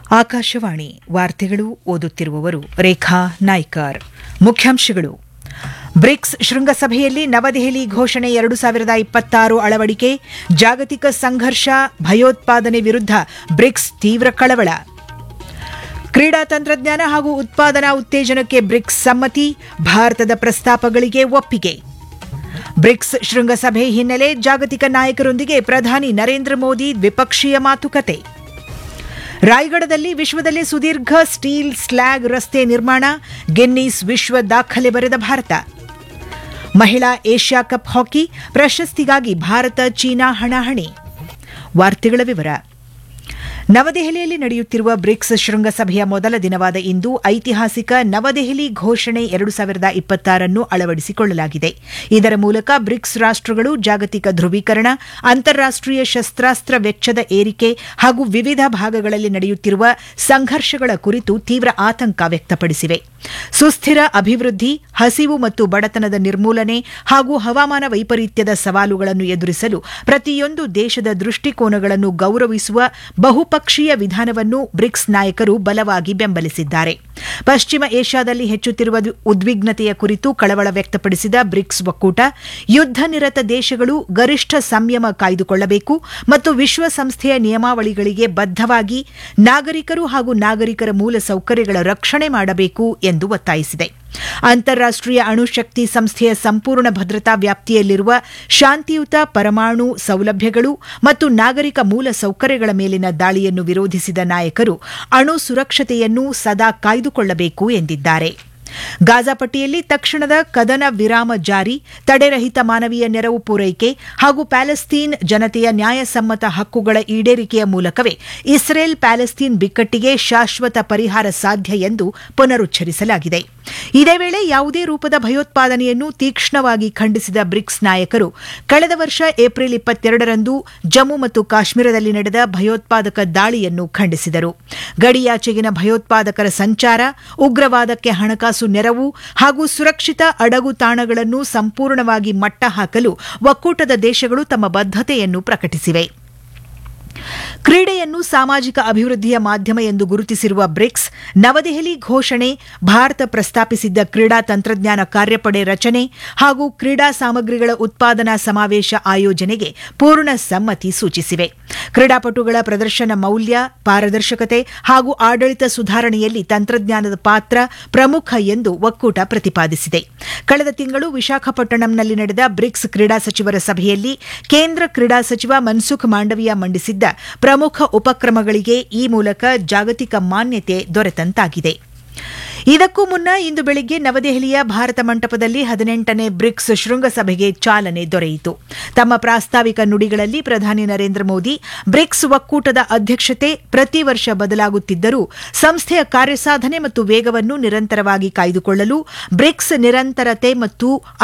ಆಕಾಶವಾಣಿ ವಾರ್ತೆಗಳು ಓದುತ್ತಿರುವವರು ರೇಖಾ ನಾಯ್ಕರ್ ಮುಖ್ಯಾಂಶಗಳು ಬ್ರಿಕ್ಸ್ ಶೃಂಗಸಭೆಯಲ್ಲಿ ನವದೆಹಲಿ ಘೋಷಣೆ ಎರಡು ಸಾವಿರದ ಇಪ್ಪತ್ತಾರು ಅಳವಡಿಕೆ ಜಾಗತಿಕ ಸಂಘರ್ಷ ಭಯೋತ್ಪಾದನೆ ವಿರುದ್ಧ ಬ್ರಿಕ್ಸ್ ತೀವ್ರ ಕಳವಳ ಕ್ರೀಡಾ ತಂತ್ರಜ್ಞಾನ ಹಾಗೂ ಉತ್ಪಾದನಾ ಉತ್ತೇಜನಕ್ಕೆ ಬ್ರಿಕ್ಸ್ ಸಮ್ಮತಿ ಭಾರತದ ಪ್ರಸ್ತಾಪಗಳಿಗೆ ಒಪ್ಪಿಗೆ ಬ್ರಿಕ್ಸ್ ಶೃಂಗಸಭೆ ಹಿನ್ನೆಲೆ ಜಾಗತಿಕ ನಾಯಕರೊಂದಿಗೆ ಪ್ರಧಾನಿ ನರೇಂದ್ರ ಮೋದಿ ದ್ವಿಪಕ್ಷೀಯ ಮಾತುಕತೆ ರಾಯಗಢದಲ್ಲಿ ವಿಶ್ವದಲ್ಲೇ ಸುದೀರ್ಘ ಸ್ಟೀಲ್ ಸ್ಲ್ಯಾಗ್ ರಸ್ತೆ ನಿರ್ಮಾಣ ಗಿನ್ನೀಸ್ ವಿಶ್ವ ದಾಖಲೆ ಬರೆದ ಭಾರತ ಮಹಿಳಾ ಏಷ್ಯಾ ಕಪ್ ಹಾಕಿ ಪ್ರಶಸ್ತಿಗಾಗಿ ಭಾರತ ಚೀನಾ ಹಣಾಹಣಿ ವಾರ್ತೆಗಳ ವಿವರ ನವದೆಹಲಿಯಲ್ಲಿ ನಡೆಯುತ್ತಿರುವ ಬ್ರಿಕ್ಸ್ ಶೃಂಗಸಭೆಯ ಮೊದಲ ದಿನವಾದ ಇಂದು ಐತಿಹಾಸಿಕ ನವದೆಹಲಿ ಘೋಷಣೆ ಎರಡು ಸಾವಿರದ ಇಪ್ಪತ್ತಾರನ್ನು ಅಳವಡಿಸಿಕೊಳ್ಳಲಾಗಿದೆ ಇದರ ಮೂಲಕ ಬ್ರಿಕ್ಸ್ ರಾಷ್ಟಗಳು ಜಾಗತಿಕ ಧ್ರುವೀಕರಣ ಅಂತಾರಾಷ್ಟೀಯ ಶಸ್ತ್ರಾಸ್ತ್ರ ವೆಚ್ಚದ ಏರಿಕೆ ಹಾಗೂ ವಿವಿಧ ಭಾಗಗಳಲ್ಲಿ ನಡೆಯುತ್ತಿರುವ ಸಂಘರ್ಷಗಳ ಕುರಿತು ತೀವ್ರ ಆತಂಕ ವ್ಯಕ್ತಪಡಿಸಿವೆ ಸುಸ್ಥಿರ ಅಭಿವೃದ್ಧಿ ಹಸಿವು ಮತ್ತು ಬಡತನದ ನಿರ್ಮೂಲನೆ ಹಾಗೂ ಹವಾಮಾನ ವೈಪರೀತ್ಯದ ಸವಾಲುಗಳನ್ನು ಎದುರಿಸಲು ಪ್ರತಿಯೊಂದು ದೇಶದ ದೃಷ್ಟಿಕೋನಗಳನ್ನು ಗೌರವಿಸುವ ಬಹುಪಕ್ಷೀಯ ವಿಧಾನವನ್ನು ಬ್ರಿಕ್ಸ್ ನಾಯಕರು ಬಲವಾಗಿ ಬೆಂಬಲಿಸಿದ್ದಾರೆ ಪಶ್ಚಿಮ ಏಷ್ಯಾದಲ್ಲಿ ಹೆಚ್ಚುತ್ತಿರುವ ಉದ್ವಿಗ್ನತೆಯ ಕುರಿತು ಕಳವಳ ವ್ಯಕ್ತಪಡಿಸಿದ ಬ್ರಿಕ್ಸ್ ಒಕ್ಕೂಟ ಯುದ್ಧ ನಿರತ ದೇಶಗಳು ಗರಿಷ್ಠ ಸಂಯಮ ಕಾಯ್ದುಕೊಳ್ಳಬೇಕು ಮತ್ತು ವಿಶ್ವಸಂಸ್ಥೆಯ ನಿಯಮಾವಳಿಗಳಿಗೆ ಬದ್ಧವಾಗಿ ನಾಗರಿಕರು ಹಾಗೂ ನಾಗರಿಕರ ಮೂಲ ಸೌಕರ್ಯಗಳ ರಕ್ಷಣೆ ಮಾಡಬೇಕು ಎಂದು ಒತ್ತಾಯಿಸಿದೆ ಅಂತಾರಾಷ್ಟೀಯ ಅಣುಶಕ್ತಿ ಸಂಸ್ಥೆಯ ಸಂಪೂರ್ಣ ಭದ್ರತಾ ವ್ಯಾಪ್ತಿಯಲ್ಲಿರುವ ಶಾಂತಿಯುತ ಪರಮಾಣು ಸೌಲಭ್ಯಗಳು ಮತ್ತು ನಾಗರಿಕ ಮೂಲ ಸೌಕರ್ಯಗಳ ಮೇಲಿನ ದಾಳಿಯನ್ನು ವಿರೋಧಿಸಿದ ನಾಯಕರು ಅಣು ಸುರಕ್ಷತೆಯನ್ನು ಸದಾ ಕಾಯ್ದುಕೊಳ್ಳಬೇಕು ಎಂದಿದ್ದಾರೆ ಗಾಜಾಪಟ್ಟಿಯಲ್ಲಿ ತಕ್ಷಣದ ಕದನ ವಿರಾಮ ಜಾರಿ ತಡೆರಹಿತ ಮಾನವೀಯ ನೆರವು ಪೂರೈಕೆ ಹಾಗೂ ಪ್ಯಾಲೆಸ್ತೀನ್ ಜನತೆಯ ನ್ಯಾಯಸಮ್ಮತ ಹಕ್ಕುಗಳ ಈಡೇರಿಕೆಯ ಮೂಲಕವೇ ಇಸ್ರೇಲ್ ಪ್ಯಾಲೆಸ್ತೀನ್ ಬಿಕ್ಕಟ್ಟಿಗೆ ಶಾಶ್ವತ ಪರಿಹಾರ ಸಾಧ್ಯ ಎಂದು ಪುನರುಚ್ಚರಿಸಲಾಗಿದೆ ಇದೇ ವೇಳೆ ಯಾವುದೇ ರೂಪದ ಭಯೋತ್ಪಾದನೆಯನ್ನು ತೀಕ್ಷ್ಣವಾಗಿ ಖಂಡಿಸಿದ ಬ್ರಿಕ್ಸ್ ನಾಯಕರು ಕಳೆದ ವರ್ಷ ಏಪ್ರಿಲ್ ಇಪ್ಪತ್ತೆರಡರಂದು ಜಮ್ಮು ಮತ್ತು ಕಾಶ್ಮೀರದಲ್ಲಿ ನಡೆದ ಭಯೋತ್ಪಾದಕ ದಾಳಿಯನ್ನು ಖಂಡಿಸಿದರು ಗಡಿಯಾಚೆಗಿನ ಭಯೋತ್ಪಾದಕರ ಸಂಚಾರ ಉಗ್ರವಾದಕ್ಕೆ ಹಣಕಾಸು ನೆರವು ಹಾಗೂ ಸುರಕ್ಷಿತ ಅಡಗು ತಾಣಗಳನ್ನು ಸಂಪೂರ್ಣವಾಗಿ ಮಟ್ಟ ಹಾಕಲು ಒಕ್ಕೂಟದ ದೇಶಗಳು ತಮ್ಮ ಬದ್ಧತೆಯನ್ನು ಪ್ರಕಟಿಸಿವೆ ಕ್ರೀಡೆಯನ್ನು ಸಾಮಾಜಿಕ ಅಭಿವೃದ್ಧಿಯ ಮಾಧ್ಯಮ ಎಂದು ಗುರುತಿಸಿರುವ ಬ್ರಿಕ್ಸ್ ನವದೆಹಲಿ ಘೋಷಣೆ ಭಾರತ ಪ್ರಸ್ತಾಪಿಸಿದ್ದ ಕ್ರೀಡಾ ತಂತ್ರಜ್ಞಾನ ಕಾರ್ಯಪಡೆ ರಚನೆ ಹಾಗೂ ಕ್ರೀಡಾ ಸಾಮಗ್ರಿಗಳ ಉತ್ಪಾದನಾ ಸಮಾವೇಶ ಆಯೋಜನೆಗೆ ಪೂರ್ಣ ಸಮ್ಮತಿ ಸೂಚಿಸಿವೆ ಕ್ರೀಡಾಪಟುಗಳ ಪ್ರದರ್ಶನ ಮೌಲ್ಯ ಪಾರದರ್ಶಕತೆ ಹಾಗೂ ಆಡಳಿತ ಸುಧಾರಣೆಯಲ್ಲಿ ತಂತ್ರಜ್ಞಾನದ ಪಾತ್ರ ಪ್ರಮುಖ ಎಂದು ಒಕ್ಕೂಟ ಪ್ರತಿಪಾದಿಸಿದೆ ಕಳೆದ ತಿಂಗಳು ವಿಶಾಖಪಟ್ಟಣಂನಲ್ಲಿ ನಡೆದ ಬ್ರಿಕ್ಸ್ ಕ್ರೀಡಾ ಸಚಿವರ ಸಭೆಯಲ್ಲಿ ಕೇಂದ್ರ ಕ್ರೀಡಾ ಸಚಿವ ಮನ್ಸುಖ್ ಮಾಂಡವಿಯಾ ಮಂಡಿಸಿದ್ದ ಪ್ರಮುಖ ಉಪಕ್ರಮಗಳಿಗೆ ಈ ಮೂಲಕ ಜಾಗತಿಕ ಮಾನ್ಯತೆ ದೊರೆತಂತಾಗಿದೆ ಇದಕ್ಕೂ ಮುನ್ನ ಇಂದು ಬೆಳಿಗ್ಗೆ ನವದೆಹಲಿಯ ಭಾರತ ಮಂಟಪದಲ್ಲಿ ಹದಿನೆಂಟನೇ ಬ್ರಿಕ್ಸ್ ಶೃಂಗಸಭೆಗೆ ಚಾಲನೆ ದೊರೆಯಿತು ತಮ್ಮ ಪ್ರಾಸ್ತಾವಿಕ ನುಡಿಗಳಲ್ಲಿ ಪ್ರಧಾನಿ ನರೇಂದ್ರ ಮೋದಿ ಬ್ರಿಕ್ಸ್ ಒಕ್ಕೂಟದ ಅಧ್ಯಕ್ಷತೆ ಪ್ರತಿ ವರ್ಷ ಬದಲಾಗುತ್ತಿದ್ದರೂ ಸಂಸ್ಥೆಯ ಕಾರ್ಯಸಾಧನೆ ಮತ್ತು ವೇಗವನ್ನು ನಿರಂತರವಾಗಿ ಕಾಯ್ದುಕೊಳ್ಳಲು ಬ್ರಿಕ್ಸ್ ನಿರಂತರತೆ ಮತ್ತು